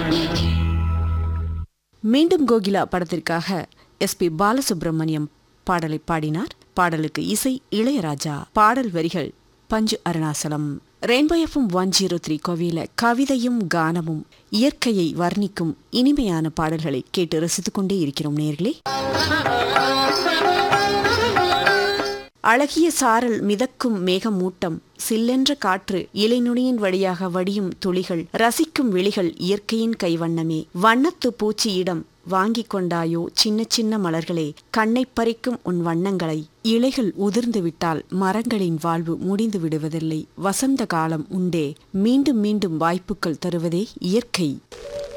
மீண்டும் கோகிலா படத்திற்காக எஸ்பி பாலசுப்ரமணியம் பாடலை பாடினார் பாடலுக்கு இசை இளையராஜா பாடல் வரிகள் Panchu Arunachalam rainbow FM one zero three கோவில கவிதையும் கானமும் இயற்கையை வர்ணிக்கும் இனிமையான பாடல்களை கேட்டு ரசித்துக் கொண்டே இருக்கிறோம் நேர்களே அழகிய சாரல் மிதக்கும் மேகமூட்டம் சில்லென்ற காற்று இலைநுனியின் வழியாக வடியும் துளிகள் ரசிக்கும் விழிகள் இயற்கையின் கைவண்ணமே வண்ணத்து பூச்சியிடம் வாங்கிக் கொண்டாயோ சின்ன சின்ன மலர்களே கண்ணைப் பறிக்கும் உன் வண்ணங்களை இலைகள் உதிர்ந்து விட்டால் மரங்களின் வாழ்வு முடிந்து விடுவதில்லை வசந்த காலம் உண்டே மீண்டும் மீண்டும் வாய்ப்புகள் தருவதே இயற்கை